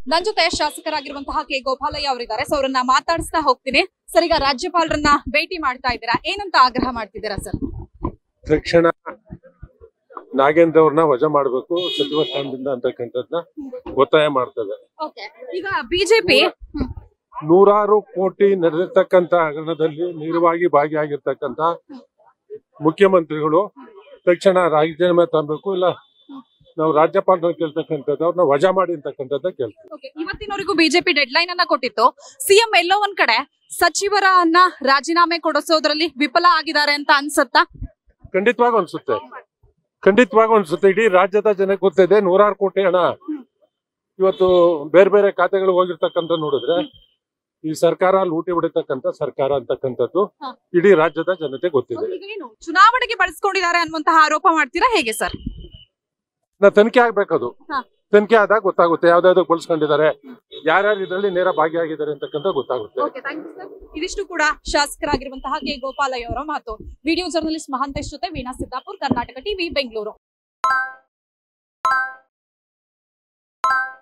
ನನ್ ಜೊತೆ ಶಾಸಕರಾಗಿರುವಂತಹ ಕೆ ಗೋಪಾಲಯ್ಯ ಅವರಿದ್ದಾರೆ ಸೊ ಅವರನ್ನ ಮಾತಾಡಿಸ್ತಾ ಹೋಗ್ತೀನಿ ಸರ್ ಈಗ ರಾಜ್ಯಪಾಲರನ್ನ ಭೇಟಿ ಮಾಡ್ತಾ ಇದ್ದೀರಾ ಏನಂತ ಆಗ್ರಹ ಮಾಡ್ತಿದ್ದೀರಾ ಸರ್ ತಕ್ಷಣ ನಾಗೇಂದ್ರ ಅವ್ರನ್ನ ವಜಾ ಮಾಡಬೇಕು ಸಚಿವ ಸ್ಥಾನದಿಂದ ಅಂತಕ್ಕಂಥದ್ನ ಒತ್ತಾಯ ಮಾಡ್ತದೆ ಓಕೆ ಈಗ ಬಿಜೆಪಿ ನೂರಾರು ಕೋಟಿ ನಡೆದಿರ್ತಕ್ಕಂಥ ಹಗರಣದಲ್ಲಿ ನೇರವಾಗಿ ಭಾಗಿಯಾಗಿರ್ತಕ್ಕಂಥ ಮುಖ್ಯಮಂತ್ರಿಗಳು ತಕ್ಷಣ ರಾಜೀನಾಮೆ ತಗಬೇಕು ಇಲ್ಲ ನಾವು ರಾಜ್ಯಪಾಲರನ್ನ ಕೇಳ್ತಕ್ಕಂಥದ್ದು ಅವ್ರನ್ನ ವಜಾ ಮಾಡಿ ಅಂತಕ್ಕಂಥದ್ದ ಕೇಳ್ತೀವಿ ಇವತ್ತಿನವರೆಗೂ ಬಿಜೆಪಿ ಡೆಡ್ ಲೈನ್ ಅನ್ನ ಕೊಟ್ಟಿತ್ತು ಸಿಎಂ ಎಲ್ಲೋ ಒಂದ್ ಕಡೆ ಸಚಿವರನ್ನ ರಾಜೀನಾಮೆ ಕೊಡಿಸೋದ್ರಲ್ಲಿ ವಿಫಲ ಆಗಿದ್ದಾರೆ ಅಂತ ಅನ್ಸುತ್ತಾ ಖಂಡಿತವಾಗಿ ಅನ್ಸುತ್ತೆ ಖಂಡಿತವಾಗಿ ಅನ್ಸುತ್ತೆ ಇಡೀ ರಾಜ್ಯದ ಜನಕ್ಕೆ ಗೊತ್ತಿದೆ ನೂರಾರು ಕೋಟಿ ಹಣ ಇವತ್ತು ಬೇರೆ ಬೇರೆ ಖಾತೆಗಳಿಗೆ ಹೋಗಿರ್ತಕ್ಕಂಥ ನೋಡಿದ್ರೆ ಈ ಸರ್ಕಾರ ಲೂಟಿ ಹೊಡಿತಕ್ಕಂಥ ಸರ್ಕಾರ ಅಂತಕ್ಕಂಥದ್ದು ಹ. ಇಡೀ ರಾಜ್ಯದ ಜನತೆ ಗೊತ್ತಿದೆ ಈಗ ಏನು ಚುನಾವಣೆಗೆ ಬಳಸ್ಕೊಂಡಿದ್ದಾರೆ ಅನ್ನುವಂತಹ ಆರೋಪ ಮಾಡ್ತೀರಾ ಹೇಗೆ ಸರ್ ನಾ ತನಿಖೆ ಆಗ್ಬೇಕದು ಹ. ತನಿಖೆ ಆದಾಗ ಗೊತ್ತಾಗುತ್ತೆ ಯಾವ್ದಾವ್ದು ಬಳಸ್ಕೊಂಡಿದ್ದಾರೆ ಯಾರ್ಯಾರು ಇದರಲ್ಲಿ ನೇರ ಭಾಗಿಯಾಗಿದ್ದಾರೆ ಅಂತಕ್ಕಂಥ ಗೊತ್ತಾಗುತ್ತೆ ಇದಿಷ್ಟು ಕೂಡ ಶಾಸಕರಾಗಿರುವಂತಹ ಕೆ ಗೋಪಾಲಯ್ಯ ಅವರ ಮಾತು ವಿಡಿಯೋ ಜರ್ನಲಿಸ್ಟ್ ಮಹಾಂತೇಶ್ ಜೊತೆ ವೀಣಾ ಸಿದ್ದಾಪುರ್ ಕರ್ನಾಟಕ ಟಿವಿ ಬೆಂಗಳೂರು